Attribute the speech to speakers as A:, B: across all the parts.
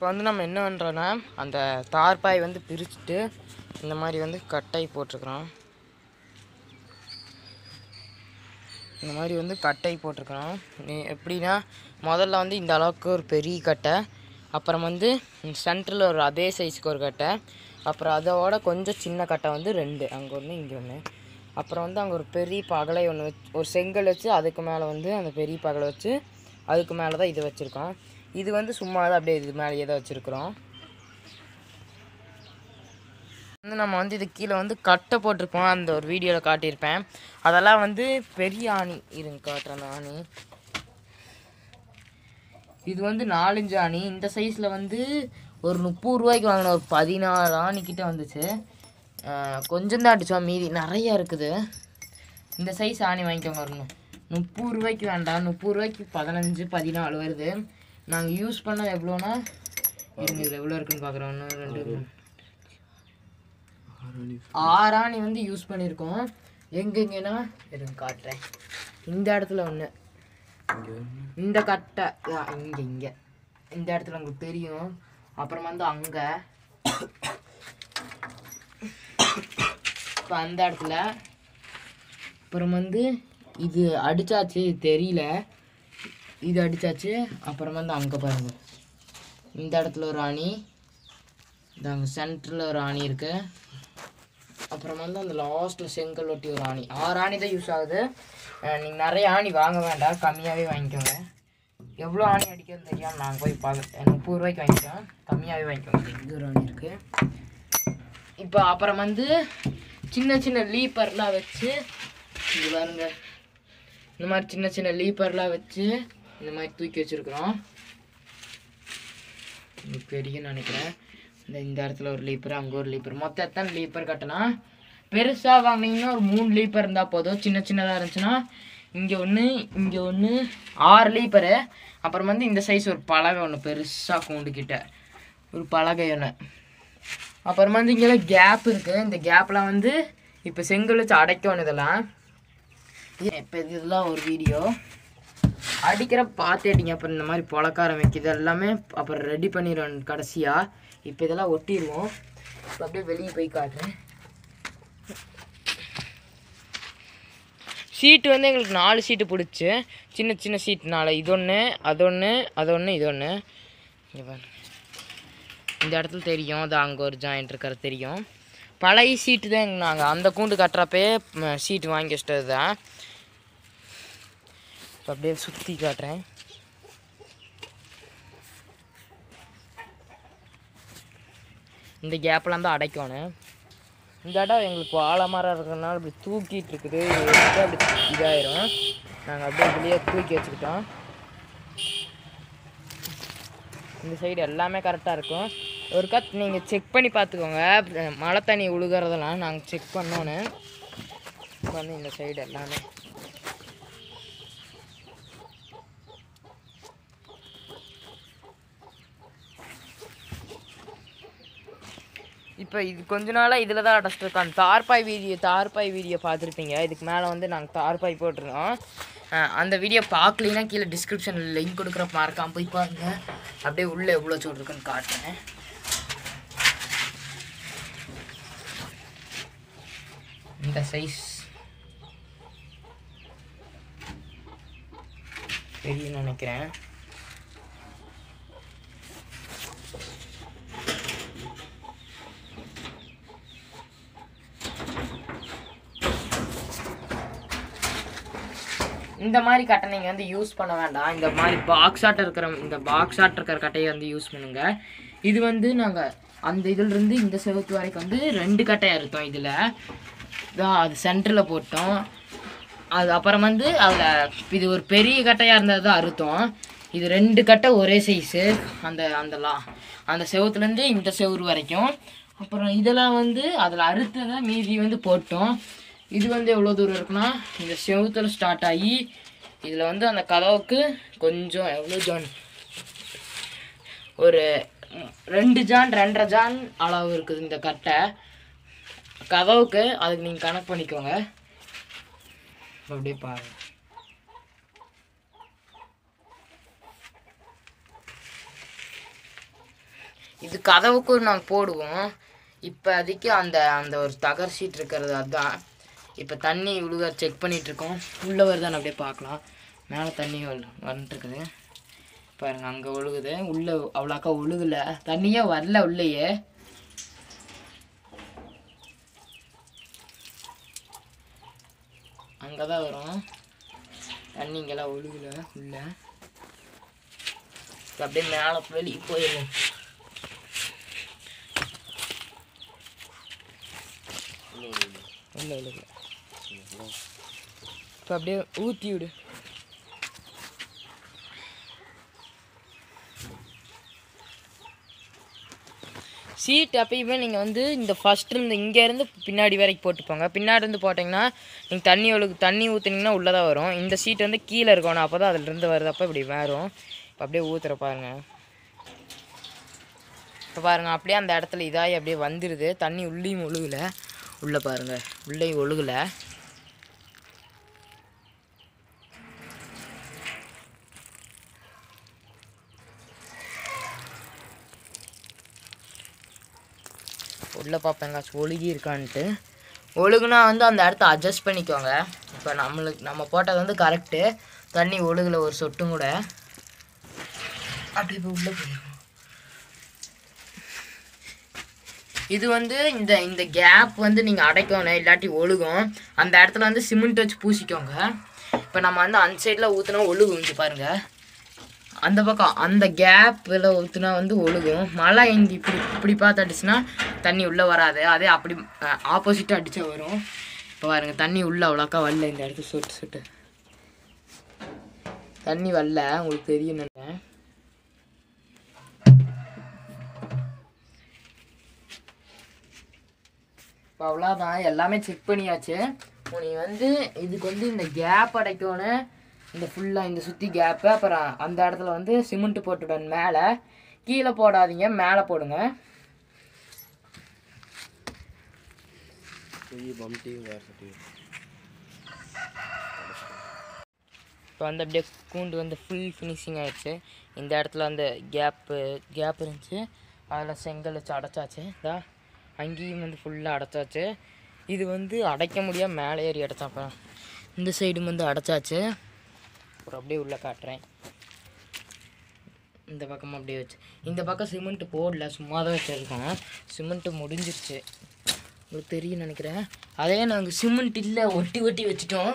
A: இப்போ வந்து நம்ம என்ன பண்ணுறோன்னா அந்த தார்பாய் வந்து பிரிச்சுட்டு இந்த மாதிரி வந்து கட்டை போட்டிருக்கிறோம் இந்த மாதிரி வந்து கட்டை போட்டிருக்கிறோம் நீ- எப்படின்னா முதல்ல வந்து இந்த அளவுக்கு ஒரு பெரிய கட்டை அப்புறம் வந்து சென்டரில் ஒரு அதே சைஸ்க்கு ஒரு கட்டை அப்புறம் அதோட கொஞ்சம் சின்ன கட்டை வந்து ரெண்டு அங்கே ஒன்று இங்கே ஒன்று அப்புறம் வந்து அங்கே ஒரு பெரிய பகலை ஒன்று வச்சு ஒரு செங்கல் வச்சு அதுக்கு மேலே வந்து அந்த பெரிய பகலை வச்சு அதுக்கு மேலே தான் இது வச்சுருக்கோம் இது வந்து சும்மா தான் அப்படியே இது மேலேயே தான் வச்சுருக்குறோம் வந்து நம்ம வந்து இது கீழே வந்து கட்டை போட்டிருப்போம் அந்த ஒரு வீடியோவில் காட்டியிருப்பேன் அதெல்லாம் வந்து பெரிய ஆணி இருங்க காட்டுறேன் அந்த ஆணி இது வந்து நாலஞ்சு ஆணி இந்த சைஸில் வந்து ஒரு முப்பது ரூபாய்க்கு வாங்கின ஒரு பதினாறு ஆணி கிட்ட வந்துச்சு ஆஹ் கொஞ்சம் தான் அடித்தோம் மீதி நிறைய இருக்குது இந்த சைஸ் ஆணி வாங்கிக்கோங்க ஒரு நு- முப்பது ரூபாய்க்கு வேண்டாம் முப்பது ரூபாய்க்கு பதினஞ்சு பதினாலு வருது நாங்கள் யூஸ் பண்ண எவ்வளோனா இருங்க இது எவ்வளோ இருக்குன்னு பார்க்குறோம் ஒன்று ரெண்டு மூணு ஆறு ஆணி வந்து யூஸ் பண்ணியிருக்கோம் எங்கெங்கன்னா இருங்க காட்டுறேன் இந்த இடத்துல ஒன்று இந்த கட்டை இங்கே இங்கே இந்த இடத்துல உங்களுக்கு தெரியும் அப்புறம் வந்து அங்கே இப்போ அந்த இடத்துல அப்புறம் வந்து இது அடிச்சாச்சு இது தெரியல இது அடிச்சாச்சு அப்புறம் வந்து அங்கே பாருங்க இந்த இடத்துல ஒரு ஆணி இந்த அங்கே சென்டரில் ஒரு ஆணி இருக்கு அப்புறம் வந்து அந்த லாஸ்ட்டில் செங்கல் ஒட்டி ஒரு ஆணி ஆறு ஆணி தான் யூஸ் ஆகுது நீங்கள் நிறைய ஆணி வாங்க வேண்டாம் கம்மியாகவே வாங்கிக்கோங்க எவ்வளோ ஆணி அடிக்கிறதுன்னு தெரியாமல் நாங்கள் போய் பார்க்க முப்பது ரூபாய்க்கு வாங்கிக்கிறோம் கம்மியாகவே வாங்கிக்கோங்க இங்கே ஒரு ஆணி இருக்குது இப்போ அப்புறம் வந்து சின்ன சின்ன லீப்பர்லாம் வச்சு இது பாருங்க இந்த மாதிரி சின்ன சின்ன லீப்பர்லாம் வச்சு இந்த மாதிரி தூக்கி வச்சுருக்குறோம் இது பெரிய நினைக்கிறேன் இந்த இந்த இடத்துல ஒரு லீப்பர் அங்கே ஒரு லீப்பர் மொத்தம் எத்தனை லீப்பர் கட்டினா பெருசாக வாங்கினீங்கன்னா ஒரு மூணு லீப்பர் இருந்தால் போதும் சின்ன சின்னதாக இருந்துச்சுன்னா இங்கே ஒன்று இங்கே ஒன்று ஆறு லீப்பரு அப்புறம் வந்து இந்த சைஸ் ஒரு பலகை ஒன்று பெருசாக கூண்டுக்கிட்ட ஒரு பலகை ஒன்று அப்புறமா வந்து இங்கே கேப் இருக்குது இந்த கேப்லாம் வந்து இப்போ செங்கல் வச்சு அடைக்கணும் இதெல்லாம் இப்போ இதெல்லாம் ஒரு வீடியோ அடிக்கிற பார்த்துட்டிங்க அப்புறம் இந்த மாதிரி புழக்காரம் வைக்கிது எல்லாமே அப்புறம் ரெடி பண்ணிடுவோம் கடைசியாக இப்போ இதெல்லாம் ஒட்டிடுவோம் இப்போ அப்படியே வெளியே போய் காட்டுறேன் சீட்டு வந்து எங்களுக்கு நாலு சீட்டு பிடிச்சி சின்ன சின்ன சீட்டு நாலு இது ஒன்று அது ஒன்று அது ஒன்று இது ஒன்று இங்கே பாருங்க இந்த இடத்துல தெரியும் அது அங்கே ஒரு ஜாயிண்ட் இருக்கிறது தெரியும் பழைய சீட்டு தான் நாங்கள் அந்த கூண்டு கட்டுறப்பே சீட்டு வாங்கி வச்சிட்டது தான் இப்போ அப்படியே சுற்றி காட்டுறேன் இந்த கேப்லாம் தான் அடைக்கணும் இந்த இடம் எங்களுக்கு வாழை மரம் இருக்கிறதுனால இப்படி தூக்கிட்டு இருக்குது இது எடுத்தா அப்படி இதாயிரும் நாங்கள் அப்படியே வெளியே தூக்கி வச்சுக்கிட்டோம் இந்த சைடு எல்லாமே கரெக்டாக இருக்கும் ஒரு கத் நீங்கள் செக் பண்ணி பார்த்துக்கோங்க அஹ் மழை தண்ணி உழுகிறதெல்லாம் நாங்கள் செக் பண்ணோன்னு இப்போ வந்து இந்த சைடு எல்லாமே இப்போ இது கொஞ்ச நாளாக இதில் தான் அடைச்சிட்டு இருக்கோம் அந்த தார்பாய் வீடியோ தார்பாய் வீடியோ பார்த்துருப்பீங்க இதுக்கு மேலே வந்து நாங்கள் தார்பாய் போட்டிருக்கோம் அஹ் அந்த வீடியோ பார்க்கலனா கீழே டிஸ்கிரிப்ஷனில் லிங்க் கொடுக்குற மறக்காம போய் பாருங்க அப்படியே உள்ளே எவ்வளோ சோடு இருக்குன்னு காட்டுறேன் இந்த சைஸ் பெரிய நினைக்கிறேன் இந்த மாதிரி கட்டை நீங்கள் வந்து யூஸ் பண்ண வேண்டாம் இந்த மாதிரி பாக்ஸ் ஆட்ட இருக்கிற இந்த பாக்ஸ் ஆட்ட இருக்கிற கட்டையை வந்து யூஸ் பண்ணுங்க இது வந்து நாங்கள் அந்த இதிலிருந்து இந்த செவத்து வரைக்கும் வந்து ரெண்டு கட்டையாக இருந்தோம் இதில் தான் அது சென்டரில் போட்டோம் அது அப்புறம் வந்து அதில் இது ஒரு பெரிய கட்டையாக இருந்தது தான் அறுத்தோம் இது ரெண்டு கட்டை ஒரே சைஸு அந்த அந்த லா அந்த செவத்துலேருந்து இந்த செவுரு வரைக்கும் அப்புறம் இதெல்லாம் வந்து அதில் அறுத்ததை மீதி வந்து போட்டோம் இது வந்து எவ்வளோ தூரம் இருக்குன்னா இந்த செவுத்துல ஸ்டார்ட் ஆகி இதில் வந்து அந்த கதவுக்கு கொஞ்சம் எவ்வளோ ஜான் ஒரு ம், ரெண்டு ஜான் ரெண்டரை ஜான் அளவு இருக்குது இந்த கட்டை கதவுக்கு அதுக்கு நீங்கள் கணக்கு பண்ணிக்கோங்க அப்படியே பாருங்க இது கதவுக்கும் நாங்கள் போடுவோம் இப்போதைக்கு அந்த அந்த ஒரு தகர் ஷீட் இருக்கிறது அதுதான் இப்போ தண்ணி விழுக செக் பண்ணிட்டு இருக்கோம் உள்ளே வருதான்னு அப்படியே பார்க்கலாம் மேலே தண்ணி வந்துட்டு இருக்குது பாருங்க அங்கே ஒழுகுது உள்ளே அவ்வளோக்கா ஒழுகல தண்ணியே வரல உள்ளேயே அங்கே தான் வரும் தண்ணி இங்கெல்லாம் ஒழுகல உள்ள இப்ப அப்படியே மேலே வெளியே போயிடும் உள்ள ஒழுகல இப்போ அப்படியே ஊற்றி விடு சீட் எப்பயுமே நீங்கள் வந்து இந்த ஃபர்ஸ்ட் இருந்து இங்கேருந்து பின்னாடி வரைக்கும் போட்டுப்போங்க பின்னாடி இருந்து போட்டிங்கன்னா நீங்கள் தண்ணி ஒழுகு தண்ணி ஊற்றுனீங்கன்னா உள்ளே தான் வரும் இந்த சீட் வந்து கீழே இருக்கணும் அப்போ தான் அதுலேருந்து வருதப்போ இப்படி வரும் இப்போ அப்படியே ஊற்றுற பாருங்க இப்போ பாருங்க அப்படியே அந்த இடத்துல இதாகி அப்படியே வந்துடுது தண்ணி உள்ளேயும் ஒழுகல உள்ளே பாருங்க உள்ளேயும் ஒழுகல உள்ளே பார்ப்பேன் எங்காச்சும் ஒழுகி இருக்கான்ட்டு ஒழுகுனா வந்து அந்த இடத்த அட்ஜஸ்ட் பண்ணிக்கோங்க இப்போ நம்மளுக்கு நம்ம போட்டது வந்து கரெக்டு தண்ணி ஒழுகல ஒரு சொட்டும் கூட அப்படி இப்போ உள்ளே போயிடும் இது வந்து இந்த இந்த கேப் வந்து நீங்கள் அடைக்கணும் இல்லாட்டி ஒழுகும் அந்த இடத்துல வந்து சிமெண்ட் வச்சு பூசிக்கோங்க இப்போ நம்ம வந்து அந்த சைடில் ஊற்றினா ஒழுகும் இங்கே பாருங்கள் அந்த பக்கம் அந்த கேப்பில் ஊற்றுனா வந்து ஒழுகும் மழை இங்கே இப்படி இப்படி பார்த்து அடிச்சுன்னா தண்ணி உள்ளே வராது அதே அப்படி ஆப்போசிட்டாக அடித்தா வரும் இப்போ பாருங்க தண்ணி உள்ளே அவ்வளோக்கா வரல இந்த இடத்துல சொட்டு சொட்டு தண்ணி வரல உங்களுக்கு தெரியும் நினைக்கிறேன் இப்போ அவ்வளோதான் எல்லாமே செக் பண்ணியாச்சு நீ வந்து இதுக்கு வந்து இந்த கேப் அடைக்கணும் இந்த ஃபுல்லாக இந்த சுற்றி கேப்பு அப்புறம் அந்த இடத்துல வந்து சிமெண்ட் போட்டுடன் மேலே கீழே போடாதீங்க மேலே போடுங்க இப்போ வந்து அப்படியே கூண்டு வந்து ஃபுல் ஃபினிஷிங் ஆயிடுச்சு இந்த இடத்துல அந்த கேப்பு கேப் இருந்துச்சு அதில் செங்கல் வச்சு அடைச்சாச்சு இதா அங்கேயும் வந்து ஃபுல்லாக அடைச்சாச்சு இது வந்து அடைக்க முடியாம மேலே ஏறி அடைச்சாப்பா இந்த சைடும் வந்து அடைச்சாச்சு அப்புறம் அப்படியே உள்ளே காட்டுறேன் இந்த பக்கமும் அப்படியே வச்சு இந்த பக்கம் சிமெண்ட் போடல சும்மா தான் வச்சுருக்கோம் சிமெண்ட்டு முடிஞ்சிருச்சு உங்களுக்கு தெரியும் நினைக்கிறேன் அதே நாங்கள் சிமெண்ட் இல்லை ஒட்டி ஒட்டி வச்சுட்டோம்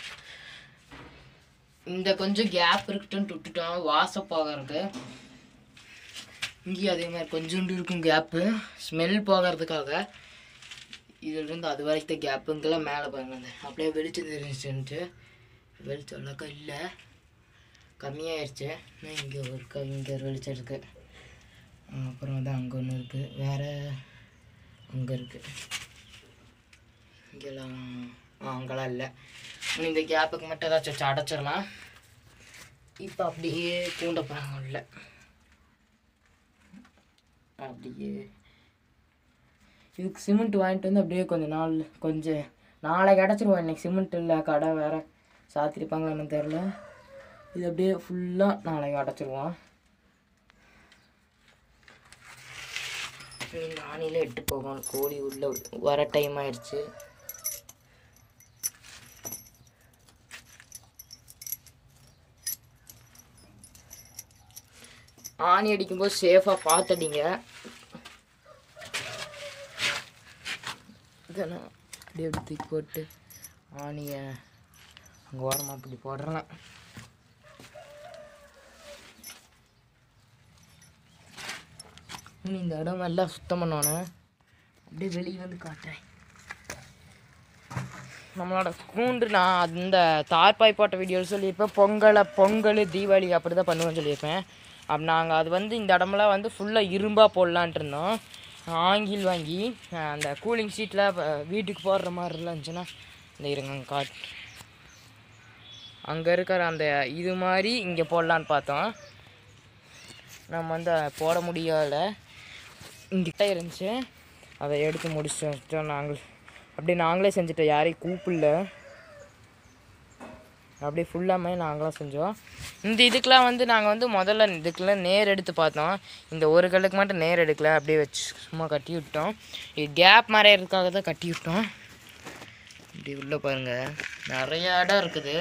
A: இந்த கொஞ்சம் கேப் இருக்கட்டும்னு விட்டுட்டோம் வாசம் போகிறதுக்கு இங்கேயும் அதே மாதிரி கொஞ்சோண்டு இருக்கும் கேப்பு ஸ்மெல் போகிறதுக்காக இதுலேருந்து அது வரைக்கும் கேப்பு இங்கெல்லாம் மேலே பாருங்க அந்த அப்படியே வெளிச்சம் தெரிஞ்சுட்டு வெளிச்சம் அவ்வளோக்கா இல்லை கம்மியாயிருச்சு ஆனால் இங்கே ஒரு க இங்கே ஒரு வெளிச்சம் இருக்குது அப்புறம் வந்து அங்கே ஒன்று இருக்குது வேறு அங்கே இருக்குது இங்கெல்லாம் ஆ அங்கெல்லாம் இல்லை இனி இந்த கேப்புக்கு மட்டும் ஏதாச்சும் வச்சு அடைச்சிடலாம் இப்போ அப்படியே கூண்ட போகிறாங்க உள்ள அப்படியே இதுக்கு சிமெண்ட் வாங்கிட்டு வந்து அப்படியே கொஞ்ச நாள் கொஞ்சம் நாளைக்கு அடைச்சிருவோம் இன்னைக்கு சிமெண்ட் இல்லை கடை வேறு சாத்திருப்பாங்களான்னு தெரில இது அப்படியே ஃபுல்லாக நாளைக்கு அடைச்சிருவோம் இந்த ஆணியில் எட்டு போகணும் கோழி உள்ள வர டைம் ஆயிடுச்சு ஆணி அடிக்கும்போது சேஃபாக பார்த்துடிங்க இதெல்லாம் அப்படியே அப்படி தூக்கி போட்டு ஆணியை அங்கே ஓரமாக அப்படி போடுறேன் இனி இந்த இடம் எல்லாம் சுத்தம் பண்ணணும் அப்படியே வெளியே வந்து காட்டுறேன் நம்மளோட கூண்டு நான் அந்த தார்பாய் போட்ட வீடியோ சொல்லியிருப்பேன் பொங்கலை பொங்கல் தீபாவளி அப்படி தான் பண்ணுவேன்னு சொல்லியிருப்பேன் அப்போ நாங்கள் அது வந்து இந்த இடமெல்லாம் வந்து ஃபுல்லாக இரும்பாக போடலான்ட்டு இருந்தோம் ஆங்கில் வாங்கி அஹ், அந்த கூலிங் சீட்டில் வீட்டுக்கு போடுற மாதிரி இருந்துச்சுன்னா இந்த இருங்க அங்க காட் அங்கே இருக்கிற அந்த இது மாதிரி இங்கே போடலான்னு பார்த்தோம் நம்ம வந்து போட முடியல இங்கிட்ட இருந்துச்சு அதை எடுத்து முடிச்சு வச்சிட்டோம் நாங்கள் அப்படியே நாங்களே செஞ்சுட்டோம் யாரையும் கூப்பிடல அப்படியே ஃபுல்லாமே நாங்களாம் செஞ்சோம் இந்த இதுக்கெலாம் வந்து நாங்கள் வந்து முதல்ல இதுக்கெல்லாம் நேர் எடுத்து பார்த்தோம் இந்த ஒரு கல்லுக்கு மட்டும் நேர் எடுக்கல அப்படியே வச்சு சும்மா கட்டி விட்டோம் இது கேப் மறையிறதுக்காக தான் கட்டி விட்டோம் இப்படி உள்ளே பாருங்கள் நிறைய இடம் இருக்குது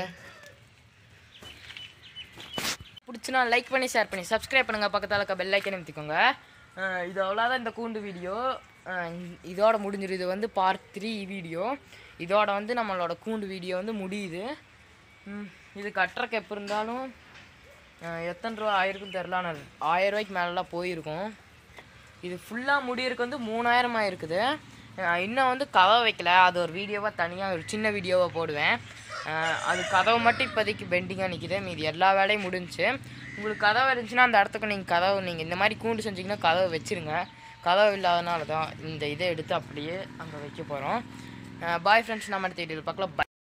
A: பிடிச்சுனா லைக் பண்ணி ஷேர் பண்ணி சப்ஸ்கிரைப் பண்ணுங்கள் பக்கத்தில் இருக்க பெல் ஐக்கன் நிறுத்திக்கோங்க அஹ் இது அவ்வளோதான் இந்த கூண்டு வீடியோ இதோட முடிஞ்சிடும் இது வந்து பார்ட் த்ரீ வீடியோ இதோட வந்து நம்மளோட கூண்டு வீடியோ வந்து முடியுது ம், இது கட்டுறக்கு எப்போ இருந்தாலும் அஹ் எத்தனை ரூபா ஆயிருக்கும் தெரில ஆனால் ஆயிரம் ரூபாய்க்கு மேலெலாம் போயிருக்கும் இது ஃபுல்லாக முடியறதுக்கு வந்து மூணாயிரம் ஆயிருக்குது அஹ் இன்னும் வந்து கதவை வைக்கல அது ஒரு வீடியோவாக தனியாக ஒரு சின்ன வீடியோவாக போடுவேன் அஹ் அது கதவு மட்டும் இப்போதைக்கு பெண்டிங்காக நிற்கிது மீதி எல்லா வேலையும் முடிஞ்சுச்சு உங்களுக்கு கதவு இருந்துச்சுன்னா அந்த இடத்துக்கு நீங்கள் கதவு நீங்கள் இந்த மாதிரி கூண்டு செஞ்சீங்கன்னா கதவு வச்சிருங்க கதவு இல்லாதனால தான் இந்த இதை எடுத்து அப்படியே அங்கே வைக்க போகிறோம் பாய் ஃப்ரெண்ட்ஸ் நம்ம அடுத்த வீடியோவில் பார்க்கலாம் bye.